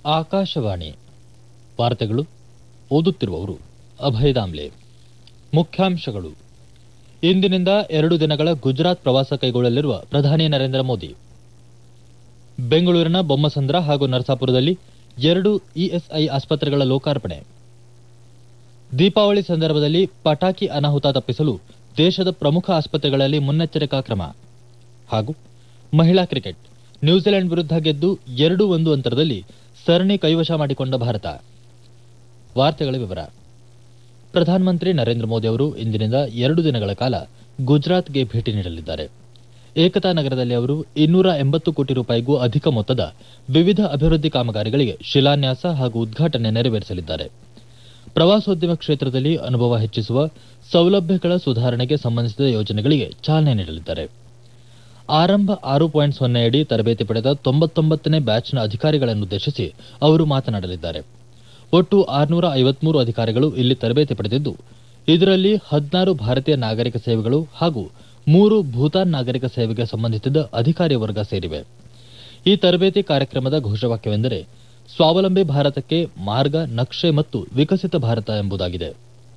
ಆಕಾಶವಾಣಿ ವಾರ್ತೆಗಳು ಓದುತ್ತಿರುವವರು ಅಭಯ ದಾಮ್ಲೆ ಮುಖ್ಯಾಂಶಗಳು ಇಂದಿನಿಂದ ಎರಡು ದಿನಗಳ ಗುಜರಾತ್ ಪ್ರವಾಸ ಕೈಗೊಳ್ಳಲಿರುವ ಪ್ರಧಾನಿ ನರೇಂದ್ರ ಮೋದಿ ಬೆಂಗಳೂರಿನ ಬೊಮ್ಮಸಂದ್ರ ಹಾಗೂ ನರಸಾಪುರದಲ್ಲಿ ಎರಡು ಇಎಸ್ಐ ಆಸ್ಪತ್ರೆಗಳ ಲೋಕಾರ್ಪಣೆ ದೀಪಾವಳಿ ಸಂದರ್ಭದಲ್ಲಿ ಪಟಾಕಿ ಅನಾಹುತ ತಪ್ಪಿಸಲು ದೇಶದ ಪ್ರಮುಖ ಆಸ್ಪತ್ರೆಗಳಲ್ಲಿ ಮುನ್ನೆಚ್ಚರಿಕಾ ಕ್ರಮ ಹಾಗೂ ಮಹಿಳಾ ಕ್ರಿಕೆಟ್ ನ್ಯೂಜಿಲೆಂಡ್ ವಿರುದ್ಧ ಗೆದ್ದು ಎರಡು ಒಂದು ಅಂತರದಲ್ಲಿ ಸರಣಿ ಕೈವಶ ಮಾಡಿಕೊಂಡ ಭಾರತ ವಾರ್ತೆಗಳ ವಿವರ ಪ್ರಧಾನಮಂತ್ರಿ ನರೇಂದ್ರ ಮೋದಿ ಅವರು ಇಂದಿನಿಂದ ಎರಡು ದಿನಗಳ ಕಾಲ ಗುಜರಾತ್ಗೆ ಭೇಟಿ ನೀಡಲಿದ್ದಾರೆ ಏಕತಾ ನಗರದಲ್ಲಿ ಅವರು ಇನ್ನೂರ ಎಂಬತ್ತು ಕೋಟಿ ರೂಪಾಯಿಗೂ ಅಧಿಕ ಮೊತ್ತದ ವಿವಿಧ ಅಭಿವೃದ್ಧಿ ಕಾಮಗಾರಿಗಳಿಗೆ ಶಿಲಾನ್ಯಾಸ ಹಾಗೂ ಉದ್ಘಾಟನೆ ನೆರವೇರಿಸಲಿದ್ದಾರೆ ಪ್ರವಾಸೋದ್ಯಮ ಕ್ಷೇತ್ರದಲ್ಲಿ ಅನುಭವ ಹೆಚ್ಚಿಸುವ ಸೌಲಭ್ಯಗಳ ಸುಧಾರಣೆಗೆ ಸಂಬಂಧಿಸಿದ ಯೋಜನೆಗಳಿಗೆ ಚಾಲನೆ ನೀಡಲಿದ್ದಾರೆ ಆರಂಭ ಆರು ಪಾಯಿಂಟ್ ಸೊನ್ನೆಯಡಿ ತರಬೇತಿ ಪಡೆದ ತೊಂಬತ್ತೊಂಬತ್ತನೇ ಬ್ಯಾಚ್ನ ಅಧಿಕಾರಿಗಳನ್ನುದ್ದೇಶಿಸಿ ಅವರು ಮಾತನಾಡಲಿದ್ದಾರೆ ಒಟ್ಟು ಆರುನೂರ ಐವತ್ಮೂರು ಅಧಿಕಾರಿಗಳು ಇಲ್ಲಿ ತರಬೇತಿ ಪಡೆದಿದ್ದು ಇದರಲ್ಲಿ ಹದಿನಾರು ಭಾರತೀಯ ನಾಗರಿಕ ಸೇವೆಗಳು ಹಾಗೂ ಮೂರು ಭೂತಾನ್ ನಾಗರಿಕ ಸೇವೆಗೆ ಸಂಬಂಧಿಸಿದ ಅಧಿಕಾರಿ ವರ್ಗ ಸೇರಿವೆ ಈ ತರಬೇತಿ ಕಾರ್ಯಕ್ರಮದ ಘೋಷವಾಕ್ಯವೆಂದರೆ ಸ್ವಾವಲಂಬಿ ಭಾರತಕ್ಕೆ ಮಾರ್ಗ ನಕ್ಷೆ ಮತ್ತು ವಿಕಸಿತ ಭಾರತ ಎಂಬುದಾಗಿದೆ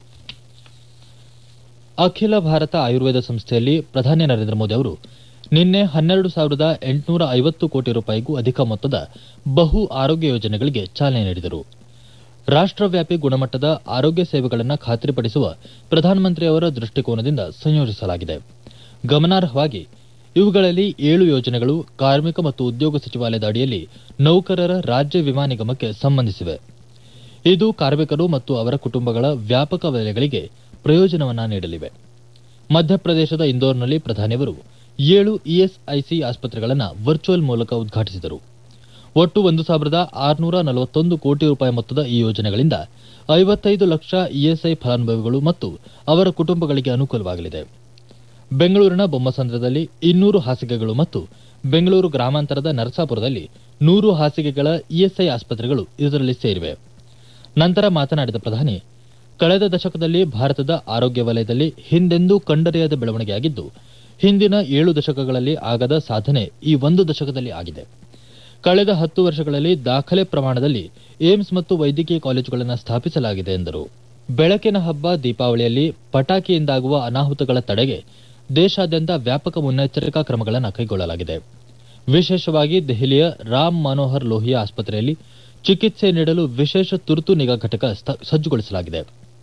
ಅಖಿಲ ಭಾರತ ಆಯುರ್ವೇದ ಸಂಸ್ಥೆಯಲ್ಲಿ ಪ್ರಧಾನಿ ನರೇಂದ್ರ ಮೋದಿ ಅವರು ನಿನ್ನೆ ಹನ್ನೆರಡು ಸಾವಿರದ ಎಂಟುನೂರ ಐವತ್ತು ಕೋಟಿ ರೂಪಾಯಿಗೂ ಅಧಿಕ ಮೊತ್ತದ ಬಹು ಆರೋಗ್ಯ ಯೋಜನೆಗಳಿಗೆ ಚಾಲನೆ ನೀಡಿದರು ರಾಷ್ಟವ್ಯಾಪಿ ಗುಣಮಟ್ಟದ ಆರೋಗ್ಯ ಸೇವೆಗಳನ್ನು ಖಾತ್ರಿಪಡಿಸುವ ಪ್ರಧಾನಮಂತ್ರಿಯವರ ದೃಷ್ಟಿಕೋನದಿಂದ ಸಂಯೋಜಿಸಲಾಗಿದೆ ಗಮನಾರ್ಹವಾಗಿ ಇವುಗಳಲ್ಲಿ ಏಳು ಯೋಜನೆಗಳು ಕಾರ್ಮಿಕ ಮತ್ತು ಉದ್ಯೋಗ ಸಚಿವಾಲಯದ ಅಡಿಯಲ್ಲಿ ನೌಕರರ ರಾಜ್ಯ ವಿಮಾ ನಿಗಮಕ್ಕೆ ಸಂಬಂಧಿಸಿವೆ ಇದು ಕಾರ್ಮಿಕರು ಮತ್ತು ಅವರ ಕುಟುಂಬಗಳ ವ್ಯಾಪಕ ವಲಯಗಳಿಗೆ ಪ್ರಯೋಜನವನ್ನ ನೀಡಲಿವೆ ಮಧ್ಯಪ್ರದೇಶದ ಇಂದೋರ್ನಲ್ಲಿ ಪ್ರಧಾನಿಯವರು ಏಳು ಇಎಸ್ಐಸಿ ಆಸ್ಪತ್ರೆಗಳನ್ನು ವರ್ಚುವಲ್ ಮೂಲಕ ಉದ್ಘಾಟಿಸಿದರು ಒಟ್ಟು ಒಂದು ಸಾವಿರದ ಆರುನೂರ ನಲವತ್ತೊಂದು ಕೋಟಿ ರೂಪಾಯಿ ಮೊತ್ತದ ಈ ಯೋಜನೆಗಳಿಂದ ಐವತ್ತೈದು ಲಕ್ಷ ಇಎಸ್ಐ ಫಲಾನುಭವಿಗಳು ಮತ್ತು ಅವರ ಕುಟುಂಬಗಳಿಗೆ ಅನುಕೂಲವಾಗಲಿದೆ ಬೆಂಗಳೂರಿನ ಬೊಮ್ಮಸಂದ್ರದಲ್ಲಿ ಇನ್ನೂರು ಹಾಸಿಗೆಗಳು ಮತ್ತು ಬೆಂಗಳೂರು ಗ್ರಾಮಾಂತರದ ನರಸಾಪುರದಲ್ಲಿ ನೂರು ಹಾಸಿಗೆಗಳ ಇಎಸ್ಐ ಆಸ್ಪತ್ರೆಗಳು ಇದರಲ್ಲಿ ಸೇರಿವೆ ನಂತರ ಮಾತನಾಡಿದ ಪ್ರಧಾನಿ ಕಳೆದ ದಶಕದಲ್ಲಿ ಭಾರತದ ಆರೋಗ್ಯ ವಲಯದಲ್ಲಿ ಹಿಂದೆಂದೂ ಕಂಡರಿಯದ ಬೆಳವಣಿಗೆಯಾಗಿದ್ದು ಹಿಂದಿನ ಏಳು ದಶಕಗಳಲ್ಲಿ ಆಗದ ಸಾಧನೆ ಈ ಒಂದು ದಶಕದಲ್ಲಿ ಆಗಿದೆ ಕಳೆದ ಹತ್ತು ವರ್ಷಗಳಲ್ಲಿ ದಾಖಲೆ ಪ್ರಮಾಣದಲ್ಲಿ ಏಮ್ಸ್ ಮತ್ತು ವೈದ್ಯಕೀಯ ಕಾಲೇಜುಗಳನ್ನು ಸ್ಥಾಪಿಸಲಾಗಿದೆ ಎಂದರು ಬೆಳಕಿನ ಹಬ್ಬ ದೀಪಾವಳಿಯಲ್ಲಿ ಪಟಾಕಿಯಿಂದಾಗುವ ಅನಾಹುತಗಳ ತಡೆಗೆ ದೇಶಾದ್ಯಂತ ವ್ಯಾಪಕ ಮುನ್ನೆಚ್ಚರಿಕಾ ಕ್ರಮಗಳನ್ನು ಕೈಗೊಳ್ಳಲಾಗಿದೆ ವಿಶೇಷವಾಗಿ ದೆಹಲಿಯ ರಾಮ್ ಮನೋಹರ್ ಲೋಹಿಯಾ ಆಸ್ಪತ್ರೆಯಲ್ಲಿ ಚಿಕಿತ್ಸೆ ನೀಡಲು ವಿಶೇಷ ತುರ್ತು ನಿಗಾ ಘಟಕ ಸಜ್ಜುಗೊಳಿಸಲಾಗಿದೆ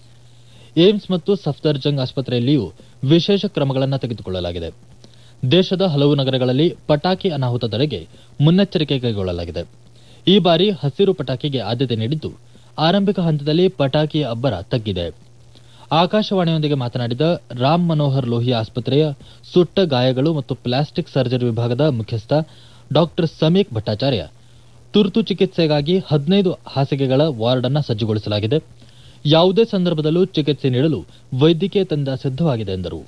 ಏಮ್ಸ್ ಮತ್ತು ಸಫ್ದರ್ಜಂಗ್ ಆಸ್ಪತ್ರೆಯಲ್ಲಿಯೂ ವಿಶೇಷ ಕ್ರಮಗಳನ್ನು ತೆಗೆದುಕೊಳ್ಳಲಾಗಿದೆ ದೇಶದ ಹಲವು ನಗರಗಳಲ್ಲಿ ಪಟಾಕಿ ಅನಾಹುತ ತಡೆಗೆ ಮುನ್ನೆಚ್ಚರಿಕೆ ಕೈಗೊಳ್ಳಲಾಗಿದೆ ಈ ಬಾರಿ ಹಸಿರು ಪಟಾಕಿಗೆ ಆದ್ಯತೆ ನೀಡಿದ್ದು ಆರಂಭಿಕ ಹಂತದಲ್ಲಿ ಪಟಾಕಿಯ ಅಬ್ಬರ ತಗ್ಗಿದೆ ಆಕಾಶವಾಣಿಯೊಂದಿಗೆ ಮಾತನಾಡಿದ ರಾಮ್ ಮನೋಹರ್ ಲೋಹಿಯಾ ಆಸ್ಪತ್ರೆಯ ಸುಟ್ಟ ಗಾಯಗಳು ಮತ್ತು ಪ್ಲಾಸ್ಟಿಕ್ ಸರ್ಜರಿ ವಿಭಾಗದ ಮುಖ್ಯಸ್ಥ ಡಾಕ್ಟರ್ ಸಮೀಕ್ ಭಟ್ಟಾಚಾರ್ಯ ತುರ್ತು ಚಿಕಿತ್ಸೆಗಾಗಿ ಹದಿನೈದು ಹಾಸಿಗೆಗಳ ವಾರ್ಡ್ ಅನ್ನು ಸಜ್ಜುಗೊಳಿಸಲಾಗಿದೆ ಯಾವುದೇ ಸಂದರ್ಭದಲ್ಲೂ ಚಿಕಿತ್ಸೆ ನೀಡಲು ವೈದ್ಯಕೀಯ ತಂಡ ಸಿದ್ದವಾಗಿದೆ ಎಂದರು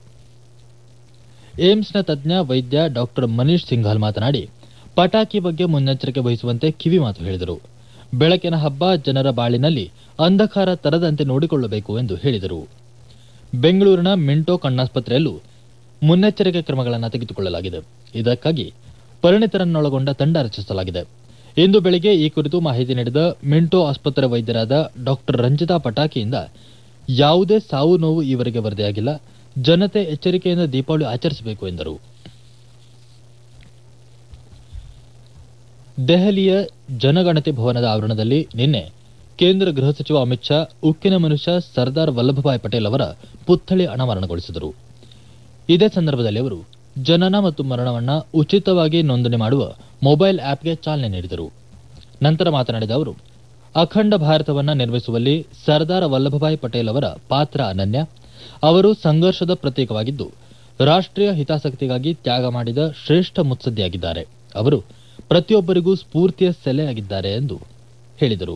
ಏಮ್ಸ್ನ ತಜ್ಞ ವೈದ್ಯ ಡಾಕ್ಟರ್ ಮನೀಶ್ ಸಿಂಘಾಲ್ ಮಾತನಾಡಿ ಪಟಾಕಿ ಬಗ್ಗೆ ಮುನ್ನೆಚ್ಚರಿಕೆ ವಹಿಸುವಂತೆ ಕಿವಿಮಾತು ಹೇಳಿದರು ಬೆಳಕಿನ ಹಬ್ಬ ಜನರ ಬಾಳಿನಲ್ಲಿ ಅಂಧಕಾರ ತರದಂತೆ ನೋಡಿಕೊಳ್ಳಬೇಕು ಎಂದು ಹೇಳಿದರು ಬೆಂಗಳೂರಿನ ಮಿಂಟೋ ಕಣ್ಣಾಸ್ಪತ್ರೆಯಲ್ಲೂ ಮುನ್ನೆಚ್ಚರಿಕೆ ಕ್ರಮಗಳನ್ನು ತೆಗೆದುಕೊಳ್ಳಲಾಗಿದೆ ಇದಕ್ಕಾಗಿ ಪರಿಣಿತರನ್ನೊಳಗೊಂಡ ತಂಡ ರಚಿಸಲಾಗಿದೆ ಇಂದು ಬೆಳಿಗ್ಗೆ ಈ ಕುರಿತು ಮಾಹಿತಿ ನೀಡಿದ ಮಿಂಟೋ ಆಸ್ಪತ್ರೆ ವೈದ್ಯರಾದ ಡಾಕ್ಟರ್ ರಂಜಿತಾ ಪಟಾಕಿಯಿಂದ ಯಾವುದೇ ಸಾವು ನೋವು ಈವರೆಗೆ ವರದಿಯಾಗಿಲ್ಲ ಜನತೆ ಎಚ್ಚರಿಕೆಯಿಂದ ದೀಪಾವಳಿ ಆಚರಿಸಬೇಕು ಎಂದರು ದೆಹಲಿಯ ಜನಗಣತಿ ಭವನದ ಆವರಣದಲ್ಲಿ ನಿನ್ನೆ ಕೇಂದ್ರ ಗೃಹ ಸಚಿವ ಅಮಿತ್ ಶಾ ಉಕ್ಕಿನ ಮನುಷ್ಯ ಸರ್ದಾರ್ ವಲ್ಲಭಭಾಯ್ ಪಟೇಲ್ ಅವರ ಪುತ್ಥಳಿ ಅನಾವರಣಗೊಳಿಸಿದರು ಇದೇ ಸಂದರ್ಭದಲ್ಲಿ ಅವರು ಜನನ ಮತ್ತು ಮರಣವನ್ನ ಉಚಿತವಾಗಿ ನೋಂದಣಿ ಮಾಡುವ ಮೊಬೈಲ್ ಆಪ್ಗೆ ಚಾಲನೆ ನೀಡಿದರು ನಂತರ ಮಾತನಾಡಿದ ಅವರು ಅಖಂಡ ಭಾರತವನ್ನ ನಿರ್ಮಿಸುವಲ್ಲಿ ಸರ್ದಾರ್ ವಲ್ಲಭಭಾಯ್ ಪಟೇಲ್ ಅವರ ಪಾತ್ರ ಅನನ್ಯ ಅವರು ಸಂಘರ್ಷದ ಪ್ರತೀಕವಾಗಿದ್ದು ರಾಷ್ಟ್ರೀಯ ಹಿತಾಸಕ್ತಿಗಾಗಿ ತ್ಯಾಗ ಮಾಡಿದ ಶ್ರೇಷ್ಠ ಮುತ್ಸದ್ದಿಯಾಗಿದ್ದಾರೆ ಅವರು ಪ್ರತಿಯೊಬ್ಬರಿಗೂ ಸ್ಫೂರ್ತಿಯ ಸೆಲೆಯಾಗಿದ್ದಾರೆ ಎಂದು ಹೇಳಿದರು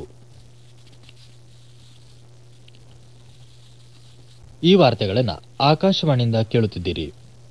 ಈ ವಾರ್ತೆಗಳನ್ನು ಆಕಾಶವಾಣಿಯಿಂದ ಕೇಳುತ್ತಿದ್ದೀರಿ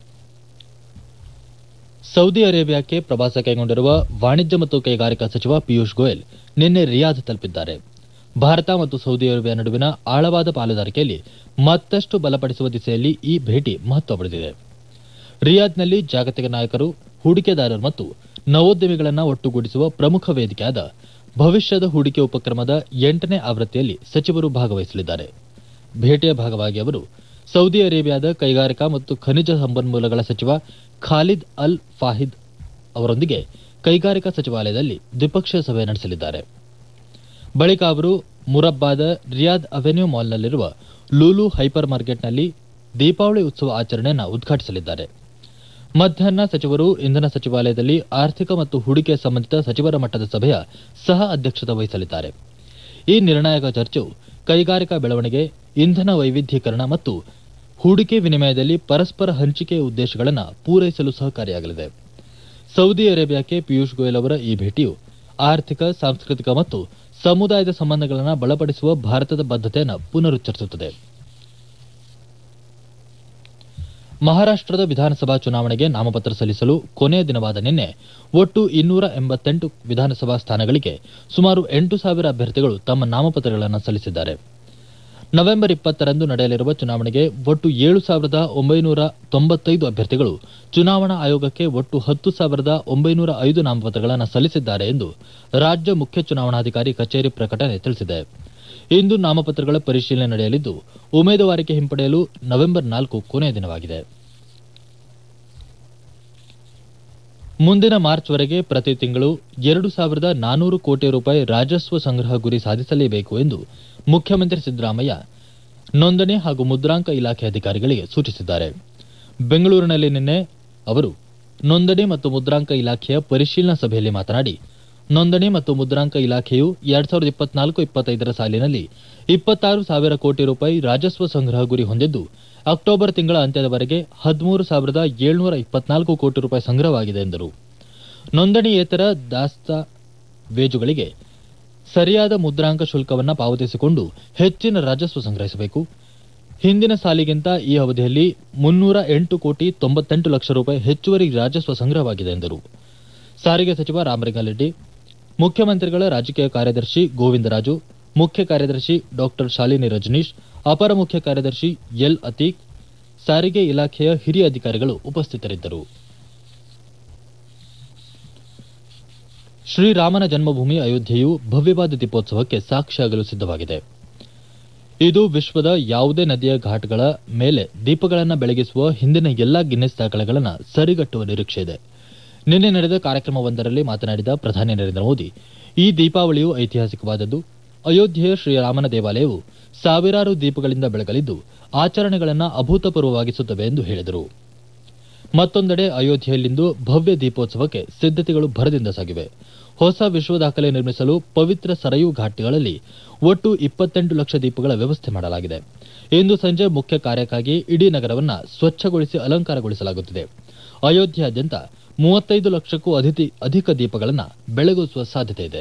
ಸೌದಿ ಅರೇಬಿಯಾಕ್ಕೆ ಪ್ರವಾಸ ಕೈಗೊಂಡಿರುವ ವಾಣಿಜ್ಯ ಮತ್ತು ಕೈಗಾರಿಕಾ ಸಚಿವ ಪಿಯೂಷ್ ಗೋಯಲ್ ನಿನ್ನೆ ರಿಯಾದ್ ತಲುಪಿದ್ದಾರೆ ಭಾರತ ಮತ್ತು ಸೌದಿ ಅರೇಬಿಯಾ ನಡುವಿನ ಆಳವಾದ ಪಾಲುದಾರಿಕೆಯಲ್ಲಿ ಮತ್ತಷ್ಟು ಬಲಪಡಿಸುವ ದಿಸೆಯಲ್ಲಿ ಈ ಭೇಟಿ ಮಹತ್ವ ಪಡೆದಿದೆ ರಿಯಾದ್ನಲ್ಲಿ ಜಾಗತಿಕ ನಾಯಕರು ಹೂಡಿಕೆದಾರರು ಮತ್ತು ನವೋದ್ಯಮಿಗಳನ್ನು ಒಟ್ಟುಗೂಡಿಸುವ ಪ್ರಮುಖ ವೇದಿಕೆಯಾದ ಭವಿಷ್ಯದ ಹೂಡಿಕೆ ಉಪಕ್ರಮದ ಎಂಟನೇ ಆವೃತ್ತಿಯಲ್ಲಿ ಸಚಿವರು ಭಾಗವಹಿಸಲಿದ್ದಾರೆ ಭೇಟಿಯ ಭಾಗವಾಗಿ ಅವರು ಸೌದಿ ಅರೇಬಿಯಾದ ಕೈಗಾರಿಕಾ ಮತ್ತು ಖನಿಜ ಸಂಪನ್ಮೂಲಗಳ ಸಚಿವ ಖಾಲಿದ್ ಅಲ್ ಫಾಹಿದ್ ಅವರೊಂದಿಗೆ ಕೈಗಾರಿಕಾ ಸಚಿವಾಲಯದಲ್ಲಿ ದ್ವಿಪಕ್ಷೀಯ ಸಭೆ ನಡೆಸಲಿದ್ದಾರೆ ಬಳಿಕ ಅವರು ಮುರಬ್ಬಾದ ರಿಯಾದ್ ಅವೆನ್ಯೂ ಮಾಲ್ನಲ್ಲಿರುವ ಲೂಲು ಹೈಪರ್ ಮಾರ್ಕೆಟ್ನಲ್ಲಿ ದೀಪಾವಳಿ ಉತ್ಸವ ಆಚರಣೆಯನ್ನು ಉದ್ಘಾಟಿಸಲಿದ್ದಾರೆ ಮಧ್ಯಾಹ್ನ ಸಚಿವರು ಇಂಧನ ಸಚಿವಾಲಯದಲ್ಲಿ ಆರ್ಥಿಕ ಮತ್ತು ಹೂಡಿಕೆ ಸಂಬಂಧಿತ ಸಚಿವರ ಮಟ್ಟದ ಸಭೆಯ ಸಹ ಅಧ್ಯಕ್ಷತೆ ವಹಿಸಲಿದ್ದಾರೆ ಈ ನಿರ್ಣಾಯಕ ಚರ್ಚೆಯು ಕೈಗಾರಿಕಾ ಬೆಳವಣಿಗೆ ಇಂಧನ ವೈವಿಧ್ಯೀಕರಣ ಮತ್ತು ಹೂಡಿಕೆ ವಿನಿಮಯದಲ್ಲಿ ಪರಸ್ಪರ ಹಂಚಿಕೆಯ ಉದ್ದೇಶಗಳನ್ನು ಪೂರೈಸಲು ಸಹಕಾರಿಯಾಗಲಿದೆ ಸೌದಿ ಅರೇಬಿಯಾಕ್ಕೆ ಪಿಯೂಷ್ ಗೋಯಲ್ ಅವರ ಈ ಭೇಟಿಯು ಆರ್ಥಿಕ ಸಾಂಸ್ಕೃತಿಕ ಮತ್ತು ಸಮುದಾಯದ ಸಂಬಂಧಗಳನ್ನು ಬಲಪಡಿಸುವ ಭಾರತದ ಬದ್ಧತೆಯನ್ನು ಪುನರುಚ್ಚರಿಸುತ್ತದೆ ಮಹಾರಾಷ್ಟದ ವಿಧಾನಸಭಾ ಚುನಾವಣೆಗೆ ನಾಮಪತ್ರ ಸಲ್ಲಿಸಲು ಕೊನೆಯ ದಿನವಾದ ನಿನ್ನೆ ಒಟ್ಟು ಇನ್ನೂರ ಎಂಬತ್ತೆಂಟು ವಿಧಾನಸಭಾ ಸ್ಥಾನಗಳಿಗೆ ಸುಮಾರು ಎಂಟು ಸಾವಿರ ಅಭ್ಯರ್ಥಿಗಳು ತಮ್ಮ ನಾಮಪತ್ರಗಳನ್ನು ಸಲ್ಲಿಸಿದ್ದಾರೆ ನವೆಂಬರ್ ಇಪ್ಪತ್ತರಂದು ನಡೆಯಲಿರುವ ಚುನಾವಣೆಗೆ ಒಟ್ಟು ಏಳು ಸಾವಿರದ ಒಂಬೈನೂರ ತೊಂಬತ್ತೈದು ಅಭ್ಯರ್ಥಿಗಳು ಚುನಾವಣಾ ಆಯೋಗಕ್ಕೆ ಒಟ್ಟು ಹತ್ತು ಸಾವಿರದ ಒಂಬೈನೂರ ಐದು ನಾಮಪತ್ರಗಳನ್ನು ಸಲ್ಲಿಸಿದ್ದಾರೆ ಎಂದು ರಾಜ್ಯ ಮುಖ್ಯ ಚುನಾವಣಾಧಿಕಾರಿ ಕಚೇರಿ ಪ್ರಕಟಣೆ ತಿಳಿಸಿದೆ ಇಂದು ನಾಮಪತ್ರಗಳ ಪರಿಶೀಲನೆ ನಡೆಯಲಿದ್ದು ಉಮೇದುವಾರಿಕೆ ಹಿಂಪಡೆಯಲು ನವೆಂಬರ್ ನಾಲ್ಕು ಕೊನೆಯ ದಿನವಾಗಿದೆ ಮುಂದಿನ ಮಾರ್ಚ್ವರೆಗೆ ಪ್ರತಿ ತಿಂಗಳು ಎರಡು ಸಾವಿರದ ನಾನೂರು ಕೋಟಿ ರೂಪಾಯಿ ರಾಜಸ್ವ ಸಂಗ್ರಹ ಗುರಿ ಸಾಧಿಸಲೇಬೇಕು ಎಂದು ಮುಖ್ಯಮಂತ್ರಿ ಸಿದ್ದರಾಮಯ್ಯ ನೋಂದಣಿ ಹಾಗೂ ಮುದ್ರಾಂಕ ಇಲಾಖೆ ಅಧಿಕಾರಿಗಳಿಗೆ ಸೂಚಿಸಿದ್ದಾರೆ ಬೆಂಗಳೂರಿನಲ್ಲಿ ನಿನ್ನೆ ಅವರು ನೋಂದಣಿ ಮತ್ತು ಮುದ್ರಾಂಕ ಇಲಾಖೆಯ ಪರಿಶೀಲನಾ ಸಭೆಯಲ್ಲಿ ಮಾತನಾಡಿ ನೋಂದಣಿ ಮತ್ತು ಮುದ್ರಾಂಕ ಇಲಾಖೆಯು ಎರಡ್ ಸಾವಿರದ ಇಪ್ಪತ್ನಾಲ್ಕು ಇಪ್ಪತ್ತೈದರ ಸಾಲಿನಲ್ಲಿ ಇಪ್ಪತ್ತಾರು ಸಾವಿರ ಕೋಟಿ ರೂಪಾಯಿ ರಾಜಸ್ವ ಸಂಗ್ರಹ ಗುರಿ ಹೊಂದಿದ್ದು ಅಕ್ಟೋಬರ್ ತಿಂಗಳ ಅಂತ್ಯದವರೆಗೆ ಹದಿಮೂರು ಸಾವಿರದ ಏಳ್ನೂರ ಇಪ್ಪತ್ನಾಲ್ಕು ಕೋಟಿ ರೂಪಾಯಿ ಸಂಗ್ರಹವಾಗಿದೆ ಎಂದರು ನೋಂದಣಿಯೇತರ ದಾಸ್ತಾವೇಜುಗಳಿಗೆ ಸರಿಯಾದ ಮುದ್ರಾಂಕ ಶುಲ್ಕವನ್ನು ಪಾವತಿಸಿಕೊಂಡು ಹೆಚ್ಚಿನ ರಾಜಸ್ವ ಸಂಗ್ರಹಿಸಬೇಕು ಹಿಂದಿನ ಸಾಲಿಗಿಂತ ಈ ಅವಧಿಯಲ್ಲಿ ಮುನ್ನೂರ ಎಂಟು ಕೋಟಿ ತೊಂಬತ್ತೆಂಟು ಲಕ್ಷ ರೂಪಾಯಿ ಹೆಚ್ಚುವರಿ ರಾಜಸ್ವ ಸಂಗ್ರಹವಾಗಿದೆ ಎಂದರು ಸಾರಿಗೆ ಸಚಿವ ರಾಮಲಿಂಗಾರೆಡ್ಡಿ ಮುಖ್ಯಮಂತ್ರಿಗಳ ರಾಜಕೀಯ ಕಾರ್ಯದರ್ಶಿ ಗೋವಿಂದರಾಜು ಮುಖ್ಯ ಕಾರ್ಯದರ್ಶಿ ಡಾಕ್ಟರ್ ಶಾಲಿನಿ ರಜನೀಶ್ ಅಪರ ಮುಖ್ಯ ಕಾರ್ಯದರ್ಶಿ ಎಲ್ ಅತೀಕ್ ಸಾರಿಗೆ ಇಲಾಖೆಯ ಹಿರಿಯ ಅಧಿಕಾರಿಗಳು ಉಪಸ್ಥಿತರಿದ್ದರು ಶ್ರೀರಾಮನ ಜನ್ಮಭೂಮಿ ಅಯೋಧ್ಯೆಯು ಭವ್ಯವಾದ ದೀಪೋತ್ಸವಕ್ಕೆ ಸಾಕ್ಷಿಯಾಗಲು ಸಿದ್ಧವಾಗಿದೆ ಇದು ವಿಶ್ವದ ಯಾವುದೇ ನದಿಯ ಘಾಟ್ಗಳ ಮೇಲೆ ದೀಪಗಳನ್ನು ಬೆಳಗಿಸುವ ಹಿಂದಿನ ಎಲ್ಲಾ ಗಿನ್ನೆಸ್ ದಾಖಲೆಗಳನ್ನು ಸರಿಗಟ್ಟುವ ನಿರೀಕ್ಷೆ ಇದೆ ನಿನ್ನೆ ನಡೆದ ಕಾರ್ಯಕ್ರಮವೊಂದರಲ್ಲಿ ಮಾತನಾಡಿದ ಪ್ರಧಾನಿ ನರೇಂದ್ರ ಮೋದಿ ಈ ದೀಪಾವಳಿಯು ಐತಿಹಾಸಿಕವಾದದ್ದು ಅಯೋಧ್ಯೆಯ ಶ್ರೀರಾಮನ ದೇವಾಲಯವು ಸಾವಿರಾರು ದೀಪಗಳಿಂದ ಬೆಳಗಲಿದ್ದು ಆಚರಣೆಗಳನ್ನು ಅಭೂತಪೂರ್ವವಾಗಿಸುತ್ತವೆ ಎಂದು ಹೇಳಿದರು ಮತ್ತೊಂದೆಡೆ ಅಯೋಧ್ಯೆಯಲ್ಲಿಂದು ಭವ್ಯ ದೀಪೋತ್ಸವಕ್ಕೆ ಸಿದ್ಧತೆಗಳು ಭರದಿಂದ ಸಾಗಿವೆ ಹೊಸ ವಿಶ್ವ ದಾಖಲೆ ನಿರ್ಮಿಸಲು ಪವಿತ್ರ ಸರಯೂ ಘಾಟ್ಗಳಲ್ಲಿ ಒಟ್ಟು ಇಪ್ಪತ್ತೆಂಟು ಲಕ್ಷ ದೀಪಗಳ ವ್ಯವಸ್ಥೆ ಮಾಡಲಾಗಿದೆ ಇಂದು ಸಂಜೆ ಮುಖ್ಯ ಕಾರ್ಯಕ್ಕಾಗಿ ಇಡೀ ನಗರವನ್ನು ಸ್ವಚ್ಛಗೊಳಿಸಿ ಅಲಂಕಾರಗೊಳಿಸಲಾಗುತ್ತಿದೆ ಅಯೋಧ್ಯೆಯಾದ್ಯಂತ ಮೂವತ್ತೈದು ಲಕ್ಷಕ್ಕೂ ಅಧಿತಿ ಅಧಿಕ ದೀಪಗಳನ್ನು ಬೆಳಗಿಸುವ ಸಾಧ್ಯತೆ ಇದೆ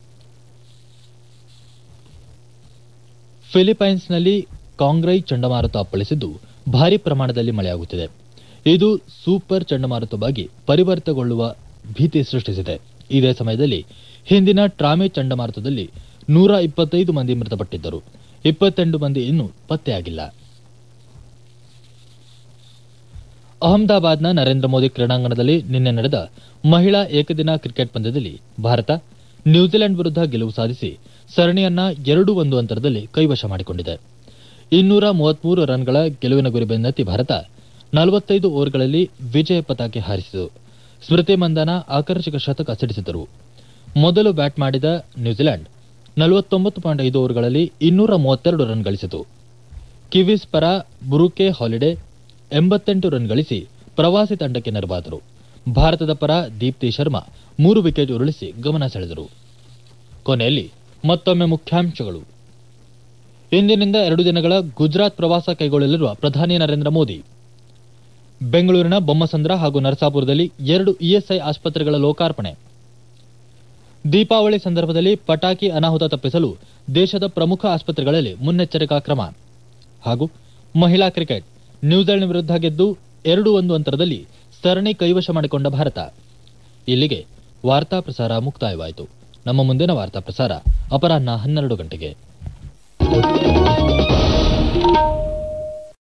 ಫಿಲಿಪೈನ್ಸ್ನಲ್ಲಿ ಕಾಂಗ್ರೈ ಚಂಡಮಾರುತ ಅಪ್ಪಳಿಸಿದ್ದು ಭಾರಿ ಪ್ರಮಾಣದಲ್ಲಿ ಮಳೆಯಾಗುತ್ತಿದೆ ಇದು ಸೂಪರ್ ಚಂಡಮಾರುತವಾಗಿ ಪರಿವರ್ತನೆಗೊಳ್ಳುವ ಭೀತಿ ಸೃಷ್ಟಿಸಿದೆ ಇದೇ ಸಮಯದಲ್ಲಿ ಹಿಂದಿನ ಟ್ರಾಮೆ ಚಂಡಮಾರುತದಲ್ಲಿ ನೂರ ಇಪ್ಪತ್ತೈದು ಮಂದಿ ಮೃತಪಟ್ಟಿದ್ದರು ಇಪ್ಪತ್ತೆಂಟು ಮಂದಿ ಇನ್ನೂ ಪತ್ತೆಯಾಗಿಲ್ಲ ಅಹಮದಾಬಾದ್ನ ನರೇಂದ್ರ ಮೋದಿ ಕ್ರೀಡಾಂಗಣದಲ್ಲಿ ನಿನ್ನೆ ನಡೆದ ಮಹಿಳಾ ಏಕದಿನ ಕ್ರಿಕೆಟ್ ಪಂದ್ಯದಲ್ಲಿ ಭಾರತ ನ್ಯೂಜಿಲೆಂಡ್ ವಿರುದ್ಧ ಗೆಲುವು ಸಾಧಿಸಿ ಸರಣಿಯನ್ನ ಎರಡು ಒಂದು ಅಂತರದಲ್ಲಿ ಕೈವಶ ಮಾಡಿಕೊಂಡಿದೆ ಇನ್ನೂರ ಮೂವತ್ಮೂರು ರನ್ಗಳ ಗೆಲುವಿನ ಗುರಿ ಬೆನ್ನತ್ತಿ ಭಾರತ ನಲವತ್ತೈದು ಓವರ್ಗಳಲ್ಲಿ ವಿಜಯ ಪತಾಕೆ ಹಾರಿಸಿತು ಸ್ಮೃತಿ ಮಂದನ ಆಕರ್ಷಕ ಶತಕ ಸಿಡಿಸಿದರು ಮೊದಲು ಬ್ಯಾಟ್ ಮಾಡಿದ ನ್ಯೂಜಿಲೆಂಡ್ ನಲವತ್ತೊಂಬತ್ತು ಪಾಯಿಂಟ್ ಐದು ಓವರ್ಗಳಲ್ಲಿ ಇನ್ನೂರ ಮೂವತ್ತೆರಡು ರನ್ ಗಳಿಸಿತು ಕಿವೀಸ್ ಪರ ಬುರುಕೆ ಹಾಲಿಡೆ ಎಂಬತ್ತೆಂಟು ರನ್ ಗಳಿಸಿ ಪ್ರವಾಸಿ ತಂಡಕ್ಕೆ ನೆರವಾದರು ಭಾರತದ ಪರ ದೀಪ್ತಿ ಶರ್ಮಾ ಮೂರು ವಿಕೆಟ್ ಉರುಳಿಸಿ ಗಮನ ಸೆಳೆದರು ಕೊನೆಯಲ್ಲಿ ಮತ್ತೊಮ್ಮೆ ಮುಖ್ಯಾಂಶಗಳು ಇಂದಿನಿಂದ ಎರಡು ದಿನಗಳ ಗುಜರಾತ್ ಪ್ರವಾಸ ಕೈಗೊಳ್ಳಲಿರುವ ಪ್ರಧಾನಿ ನರೇಂದ್ರ ಮೋದಿ ಬೆಂಗಳೂರಿನ ಬೊಮ್ಮಸಂದ್ರ ಹಾಗೂ ನರಸಾಪುರದಲ್ಲಿ ಎರಡು ಇಎಸ್ಐ ಆಸ್ಪತ್ರೆಗಳ ಲೋಕಾರ್ಪಣೆ ದೀಪಾವಳಿ ಸಂದರ್ಭದಲ್ಲಿ ಪಟಾಕಿ ಅನಾಹುತ ತಪ್ಪಿಸಲು ದೇಶದ ಪ್ರಮುಖ ಆಸ್ಪತ್ರೆಗಳಲ್ಲಿ ಮುನ್ನೆಚ್ಚರಿಕಾ ಕ್ರಮ ಹಾಗೂ ಮಹಿಳಾ ಕ್ರಿಕೆಟ್ ನ್ಯೂಜಿಲೆಂಡ್ ವಿರುದ್ಧ ಗೆದ್ದು ಎರಡು ಒಂದು ಅಂತರದಲ್ಲಿ ಸರಣಿ ಕೈವಶ ಮಾಡಿಕೊಂಡ ಭಾರತ ಇಲ್ಲಿಗೆ ವಾರ್ತಾ ಪ್ರಸಾರ ಮುಕ್ತಾಯವಾಯಿತು ನಮ್ಮ ಮುಂದಿನ ವಾರ್ತಾ ಪ್ರಸಾರ ಅಪರಾಹ್ನ ಹನ್ನೆರಡು ಗಂಟೆಗೆ